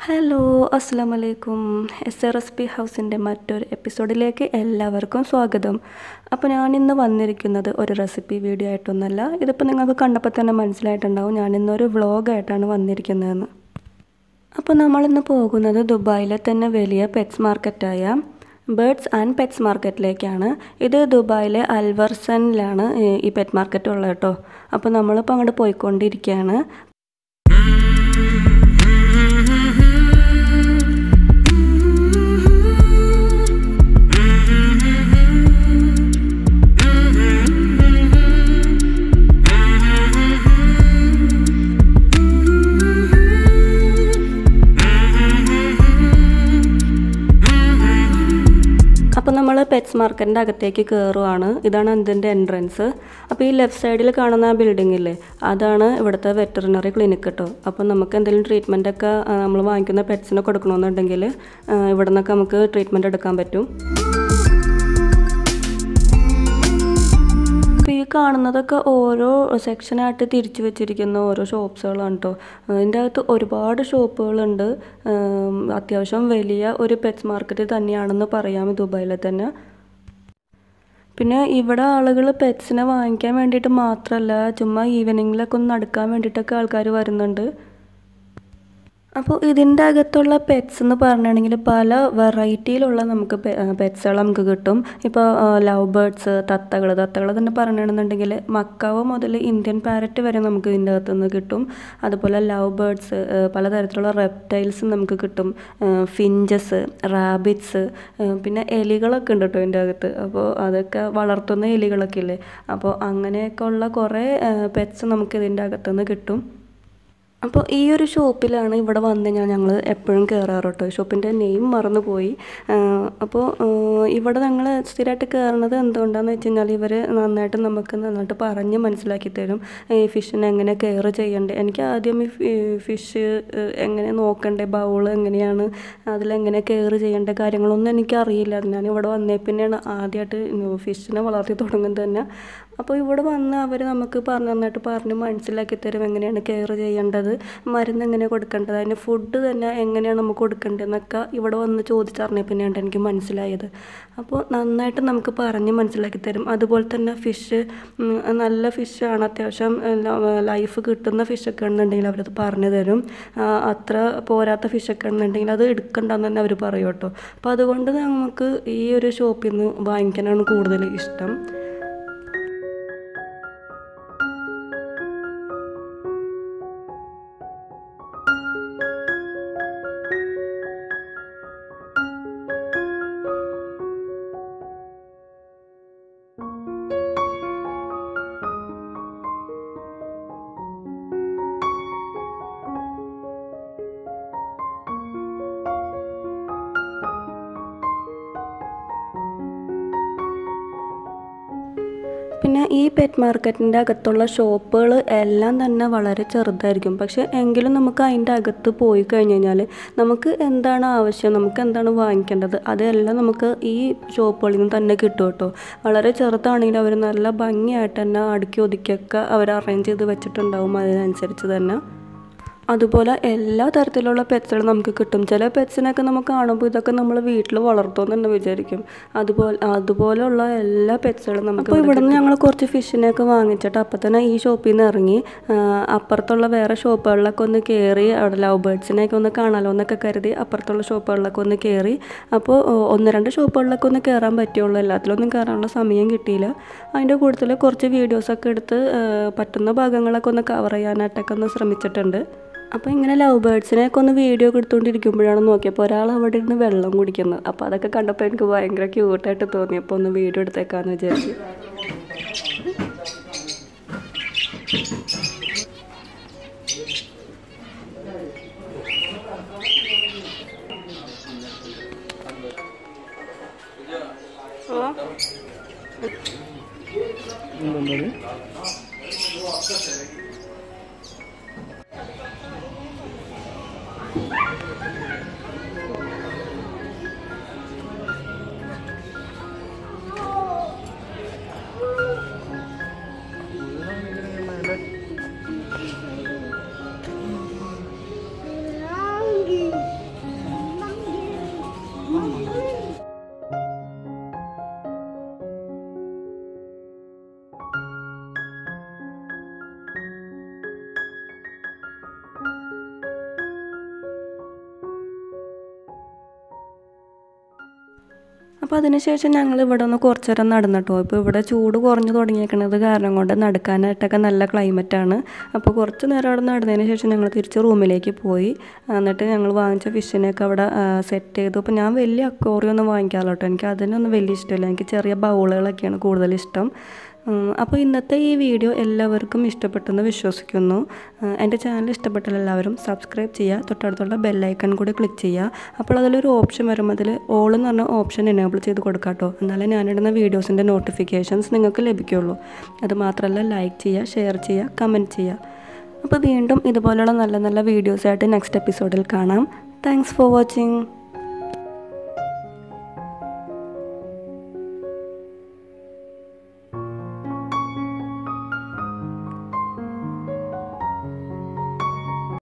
hello അസ്സാം വലൈക്കും S A recipe ഹൗസിൻ്റെ മറ്റൊരു എപ്പിസോഡിലേക്ക് എല്ലാവർക്കും സ്വാഗതം അപ്പോൾ ഞാൻ ഇന്ന് വന്നിരിക്കുന്നത് ഒരു റെസിപ്പി വീഡിയോ ആയിട്ടൊന്നല്ല ഇതിപ്പോൾ നിങ്ങൾക്ക് കണ്ടപ്പോൾ തന്നെ മനസ്സിലായിട്ടുണ്ടാവും ഞാൻ ഇന്നൊരു വ്ളോഗായിട്ടാണ് വന്നിരിക്കുന്നതെന്ന് അപ്പോൾ നമ്മളിന്ന് പോകുന്നത് ദുബായിലെ തന്നെ വലിയ പെറ്റ്സ് മാർക്കറ്റായ ബേർഡ്സ് ആൻഡ് പെറ്റ്സ് മാർക്കറ്റിലേക്കാണ് ഇത് ദുബായിലെ അൽവർസനിലാണ് ഈ പെറ്റ് മാർക്കറ്റ് ഉള്ളത് കേട്ടോ അപ്പോൾ നമ്മളിപ്പോൾ അങ്ങോട്ട് പോയിക്കൊണ്ടിരിക്കുകയാണ് അപ്പോൾ നമ്മൾ പെറ്റ്സ് മാർക്കറ്റിൻ്റെ അകത്തേക്ക് കയറുവാണ് ഇതാണ് അതിൻ്റെ എൻട്രൻസ് അപ്പോൾ ഈ ലെഫ്റ്റ് സൈഡിൽ കാണുന്ന ആ ബിൽഡിംഗ് ഇല്ലേ അതാണ് ഇവിടുത്തെ വെറ്ററിനറി ക്ലിനിക്ക് കേട്ടോ അപ്പോൾ നമുക്ക് എന്തെങ്കിലും ട്രീറ്റ്മെൻ്റ് ഒക്കെ നമ്മൾ വാങ്ങിക്കുന്ന പെറ്റ്സിന് കൊടുക്കണമെന്നുണ്ടെങ്കിൽ ഇവിടെ നിന്നൊക്കെ നമുക്ക് ട്രീറ്റ്മെൻറ്റ് എടുക്കാൻ പറ്റും അപ്പോൾ ഈ കാണുന്നതൊക്കെ ഓരോ സെക്ഷനായിട്ട് തിരിച്ചു വെച്ചിരിക്കുന്ന ഓരോ ഷോപ്സുകളാണ് കേട്ടോ അതിൻ്റെ അകത്ത് ഒരുപാട് ഷോപ്പുകളുണ്ട് അത്യാവശ്യം വലിയ ഒരു പെറ്റ്സ് മാർക്കറ്റ് തന്നെയാണെന്ന് പറയാം ദുബായിലെ തന്നെ പിന്നെ ഇവിടെ ആളുകൾ പെറ്റ്സിനെ വാങ്ങിക്കാൻ വേണ്ടിയിട്ട് മാത്രമല്ല ചുമ്മാ ഈവനിങ്ങിലൊക്കെ ഒന്ന് നടക്കാൻ വേണ്ടിയിട്ടൊക്കെ ആൾക്കാർ വരുന്നുണ്ട് അപ്പോൾ ഇതിൻ്റെ അകത്തുള്ള പെറ്റ്സ് എന്ന് പറഞ്ഞിട്ടുണ്ടെങ്കിൽ പല വെറൈറ്റിയിലുള്ള നമുക്ക് പെറ്റ്സുകൾ നമുക്ക് കിട്ടും ഇപ്പോൾ ലവ് ബേർഡ്സ് തത്തകൾ തത്തകൾ തന്നെ പറഞ്ഞിട്ടുണ്ടെങ്കിൽ മക്കാവ് മുതൽ ഇന്ത്യൻ പാരറ്റ് വരെ നമുക്ക് ഇതിൻ്റെ അകത്ത് നിന്ന് കിട്ടും അതുപോലെ ലവ് ബേർഡ്സ് പലതരത്തിലുള്ള റെപ്റ്റൈൽസ് നമുക്ക് കിട്ടും ഫിഞ്ചസ് റാബിറ്റ്സ് പിന്നെ എലികളൊക്കെ ഉണ്ട് കേട്ടോ ഇതിൻ്റെ അകത്ത് അപ്പോൾ അതൊക്കെ വളർത്തുന്ന എലികളൊക്കെ ഇല്ലേ അപ്പോൾ അങ്ങനെയൊക്കെ ഉള്ള കുറേ പെറ്റ്സ് നമുക്ക് ഇതിൻ്റെ അകത്തുനിന്ന് കിട്ടും അപ്പോൾ ഈ ഒരു ഷോപ്പിലാണ് ഇവിടെ വന്ന് ഞാൻ ഞങ്ങൾ എപ്പോഴും കയറാറ് കേട്ടോ ഷോപ്പിൻ്റെ നെയിം മറന്നുപോയി അപ്പോൾ ഇവിടെ ഞങ്ങൾ സ്ഥിരമായിട്ട് കയറുന്നത് എന്തുകൊണ്ടാണെന്ന് വെച്ച് കഴിഞ്ഞാൽ ഇവർ നന്നായിട്ട് നമുക്ക് നന്നായിട്ട് പറഞ്ഞ് മനസ്സിലാക്കി തരും ഈ ഫിഷിനെ എങ്ങനെ കെയർ ചെയ്യണ്ടേ എനിക്ക് ആദ്യം ഈ ഫിഷ് എങ്ങനെ നോക്കണ്ടേ ബൗൾ എങ്ങനെയാണ് അതിലെങ്ങനെ കെയർ ചെയ്യേണ്ട കാര്യങ്ങളൊന്നും എനിക്കറിയില്ല ഞാൻ ഇവിടെ വന്നേ പിന്നെയാണ് ആദ്യമായിട്ട് ഫിഷിനെ വളർത്തി തുടങ്ങുന്നത് തന്നെ അപ്പോൾ ഇവിടെ വന്ന് അവർ നമുക്ക് പറഞ്ഞ് നന്നായിട്ട് പറഞ്ഞ് മനസ്സിലാക്കി തരും എങ്ങനെയാണ് കെയർ ചെയ്യേണ്ടത് മരുന്ന് എങ്ങനെ കൊടുക്കേണ്ടത് അതിന് ഫുഡ് തന്നെ എങ്ങനെയാണ് നമുക്ക് കൊടുക്കേണ്ടതെന്നൊക്കെ ഇവിടെ വന്ന് ചോദിച്ചറിഞ്ഞ പിന്നെയാണ് എനിക്ക് മനസ്സിലായത് അപ്പോൾ നന്നായിട്ട് നമുക്ക് പറഞ്ഞ് മനസ്സിലാക്കി തരും അതുപോലെ തന്നെ ഫിഷ് നല്ല ഫിഷാണ് അത്യാവശ്യം ലൈഫ് കിട്ടുന്ന ഫിഷൊക്കെ ആണെന്നുണ്ടെങ്കിൽ അവരത് പറഞ്ഞു തരും അത്ര പോരാത്ത ഫിഷൊക്കെ ആണെന്നുണ്ടെങ്കിൽ അത് എടുക്കണ്ടെന്ന് തന്നെ അവർ പറയും കേട്ടോ അപ്പോൾ അതുകൊണ്ട് നമുക്ക് ഈ ഒരു ഷോപ്പിൽ നിന്ന് വാങ്ങിക്കാനാണ് കൂടുതൽ ഇഷ്ടം പിന്നെ ഈ പെറ്റ് മാർക്കറ്റിൻ്റെ അകത്തുള്ള ഷോപ്പുകൾ എല്ലാം തന്നെ വളരെ ചെറുതായിരിക്കും പക്ഷേ എങ്കിലും നമുക്ക് അതിൻ്റെ അകത്ത് പോയി കഴിഞ്ഞ് കഴിഞ്ഞാൽ നമുക്ക് എന്താണ് ആവശ്യം നമുക്ക് എന്താണ് വാങ്ങിക്കേണ്ടത് അതെല്ലാം നമുക്ക് ഈ ഷോപ്പുകളിൽ നിന്ന് തന്നെ കിട്ടും കേട്ടോ വളരെ ചെറുതാണെങ്കിൽ അവർ നല്ല ഭംഗിയായിട്ട് തന്നെ അടുക്കി ഒതുക്കിയൊക്കെ അവർ അറേഞ്ച് ചെയ്ത് വെച്ചിട്ടുണ്ടാവും അതിനനുസരിച്ച് തന്നെ അതുപോലെ എല്ലാ തരത്തിലുള്ള പെറ്റ്സുകളും നമുക്ക് കിട്ടും ചില പെറ്റ്സിനൊക്കെ നമുക്ക് കാണുമ്പോൾ ഇതൊക്കെ നമ്മൾ വീട്ടിൽ വളർത്തുമെന്ന് തന്നെ വിചാരിക്കും അതുപോലെ അതുപോലെയുള്ള എല്ലാ പെറ്റ്സുകളും നമുക്ക് അപ്പോൾ ഇവിടെ നിന്ന് ഞങ്ങൾ കുറച്ച് ഫിഷിനെയൊക്കെ വാങ്ങിച്ചിട്ട് അപ്പം തന്നെ ഈ ഷോപ്പിൽ നിന്ന് ഇറങ്ങി അപ്പുറത്തുള്ള വേറെ ഷോപ്പുകളിലൊക്കെ ഒന്ന് കയറി അവിടെ ലവ് ബേർഡ്സിനെയൊക്കെ ഒന്ന് കാണാമല്ലോ എന്നൊക്കെ കരുതി അപ്പുറത്തുള്ള ഷോപ്പുകളിലൊക്കെ ഒന്ന് കയറി അപ്പോൾ ഒന്ന് രണ്ട് ഷോപ്പുകളിലൊക്കെ ഒന്ന് കയറാൻ പറ്റുള്ളൂ എല്ലാത്തിലൊന്നും കയറാനുള്ള സമയം കിട്ടിയില്ല അതിൻ്റെ കൂടുതൽ കുറച്ച് വീഡിയോസൊക്കെ എടുത്ത് പറ്റുന്ന ഭാഗങ്ങളൊക്കെ ഒന്ന് കവർ ചെയ്യാനായിട്ടൊക്കെ ഒന്ന് ശ്രമിച്ചിട്ടുണ്ട് അപ്പോൾ ഇങ്ങനെ ലവ് ബേർഡ്സിനെയൊക്കെ ഒന്ന് വീഡിയോ ഒക്കെ എടുത്തുകൊണ്ടിരിക്കുമ്പോഴാണ് നോക്കിയപ്പോൾ ഒരാൾ അവിടെ ഇരുന്ന് വെള്ളം കുടിക്കുന്നത് അപ്പോൾ അതൊക്കെ കണ്ടപ്പോൾ എനിക്ക് ഭയങ്കര ക്യൂട്ടായിട്ട് തോന്നി അപ്പോൾ ഒന്ന് വീഡിയോ എടുത്തേക്കാന്ന് വിചാരിച്ചു അപ്പോൾ അതിനുശേഷം ഞങ്ങൾ ഇവിടെ ഒന്ന് കുറച്ച് നേരം നടന്നിട്ടോ ഇപ്പോൾ ഇവിടെ ചൂട് കുറഞ്ഞു തുടങ്ങിയേക്കണത് കാരണം കൊണ്ട് നടക്കാനായിട്ടൊക്കെ നല്ല ക്ലൈമറ്റാണ് അപ്പോൾ കുറച്ച് നേരം അവിടെ നടന്നതിന് ശേഷം ഞങ്ങൾ തിരിച്ച് റൂമിലേക്ക് പോയി എന്നിട്ട് ഞങ്ങൾ വാങ്ങിച്ച ഫിഷിനെയൊക്കെ അവിടെ സെറ്റ് ചെയ്തു അപ്പോൾ ഞാൻ വലിയ അക്വോറിയം ഒന്നും വാങ്ങിക്കാറില്ല കേട്ടോ എനിക്ക് അതിനൊന്നും വലിയ ഇഷ്ടമില്ല എനിക്ക് ചെറിയ ബൗളുകളൊക്കെയാണ് കൂടുതൽ ഇഷ്ടം അപ്പോൾ ഇന്നത്തെ ഈ വീഡിയോ എല്ലാവർക്കും ഇഷ്ടപ്പെട്ടെന്ന് വിശ്വസിക്കുന്നു എൻ്റെ ചാനൽ ഇഷ്ടപ്പെട്ടാൽ എല്ലാവരും സബ്സ്ക്രൈബ് ചെയ്യുക തൊട്ടടുത്തുള്ള ബെല്ലൈക്കൺ കൂടി ക്ലിക്ക് ചെയ്യുക അപ്പോൾ അതിലൊരു ഓപ്ഷൻ വരുമ്പോൾ അതിൽ ഓൾ എന്ന് പറഞ്ഞ ഓപ്ഷൻ എനേബിൾ ചെയ്ത് കൊടുക്കാം കേട്ടോ എന്നാലേ ഞാനിടുന്ന വീഡിയോസിൻ്റെ നോട്ടിഫിക്കേഷൻസ് നിങ്ങൾക്ക് ലഭിക്കുള്ളൂ അത് മാത്രമല്ല ലൈക്ക് ചെയ്യുക ഷെയർ ചെയ്യുക കമൻറ്റ് ചെയ്യുക അപ്പോൾ വീണ്ടും ഇതുപോലുള്ള നല്ല നല്ല വീഡിയോസായിട്ട് നെക്സ്റ്റ് എപ്പിസോഡിൽ കാണാം താങ്ക്സ് ഫോർ വാച്ചിങ്